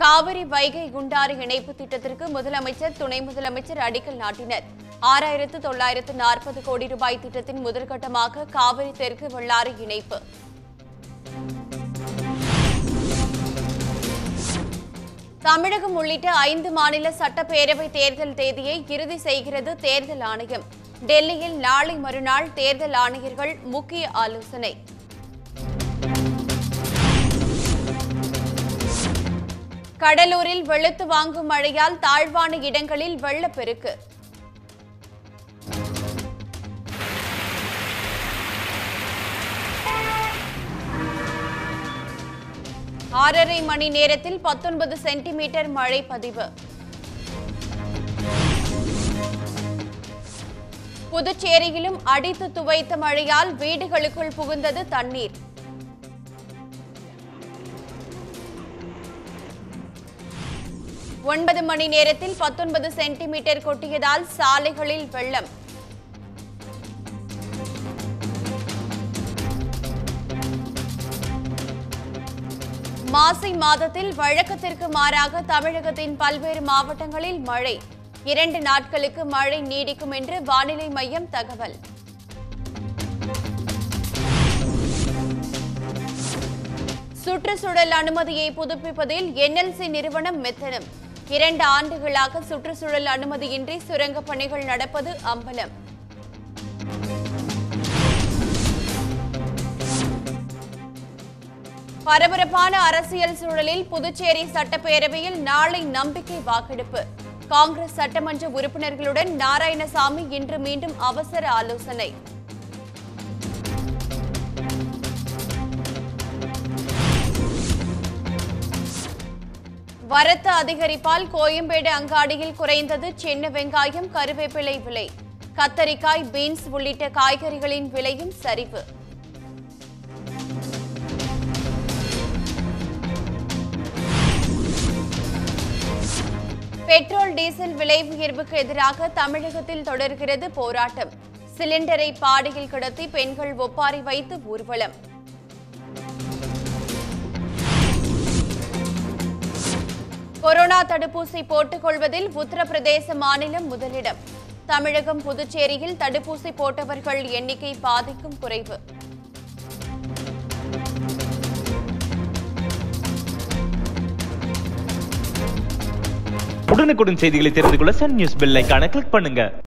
காவிரி வைகை குண்டாறு இணைப்பு திட்டத்திற்கு முதலமைச்சர் துணை முதலமைச்சர் அடிக்கல் நாட்டினர் ஆறாயிரத்து தொள்ளாயிரத்து நாற்பது கோடி ரூபாய் திட்டத்தின் முதற்கட்டமாக காவிரி தெற்கு வெள்ளாறு இணைப்பு தமிழகம் உள்ளிட்ட ஐந்து மாநில சட்டப்பேரவை தேர்தல் தேதியை இறுதி செய்கிறது தேர்தல் ஆணையம் டெல்லியில் நாளை மறுநாள் தேர்தல் ஆணையர்கள் முக்கிய ஆலோசனை கடலூரில் வெளுத்து வாங்கும் மழையால் தாழ்வான இடங்களில் வெள்ளப்பெருக்கு ஆறரை மணி நேரத்தில் பத்தொன்பது சென்டிமீட்டர் மழை பதிவு புதுச்சேரியிலும் அடித்து துவைத்த மழையால் வீடுகளுக்குள் புகுந்தது தண்ணீர் ஒன்பது மணி நேரத்தில் பத்தொன்பது சென்டிமீட்டர் கொட்டியதால் சாலைகளில் வெள்ளம் மாசி மாதத்தில் வழக்கத்திற்கு மாறாக தமிழகத்தின் பல்வேறு மாவட்டங்களில் மழை இரண்டு நாட்களுக்கு மழை நீடிக்கும் என்று வானிலை மையம் தகவல் சுற்றுச்சூழல் அனுமதியை புதுப்பிப்பதில் என்எல்சி நிறுவனம் மெத்தனம் இரண்டு ஆண்டுகளாக சுற்றுச்சூழல் அனுமதியின்றி சுரங்கப் பணிகள் நடப்பது அம்பலம் பரபரப்பான அரசியல் சூழலில் புதுச்சேரி சட்டப்பேரவையில் நாளை நம்பிக்கை வாக்கெடுப்பு காங்கிரஸ் சட்டமன்ற உறுப்பினர்களுடன் நாராயணசாமி இன்று மீண்டும் அவசர ஆலோசனை வரத்து அதிகரிப்பால் கோயம்பேடு அங்காடியில் குறைந்தது சின்ன வெங்காயம் கருவேப்பிலை விலை கத்தரிக்காய் பீன்ஸ் உள்ளிட்ட காய்கறிகளின் விலையும் சரிவு பெட்ரோல் டீசல் விலை உயர்வுக்கு எதிராக தமிழகத்தில் தொடர்கிறது போராட்டம் சிலிண்டரை பாடியில் கிடத்தி பெண்கள் ஒப்பாரி வைத்து ஊர்வலம் கொரோனா தடுப்பூசி போட்டுக் கொள்வதில் உத்தரப்பிரதேச மாநிலம் முதலிடம் தமிழகம் புதுச்சேரியில் தடுப்பூசி போட்டவர்கள் எண்ணிக்கை பாதிக்கும் குறைவு உடனுக்குடன் செய்திகளை தெரிந்து கொள்ள சன் நியூஸ் பெல் ஐகானை கிளிக் பண்ணுங்க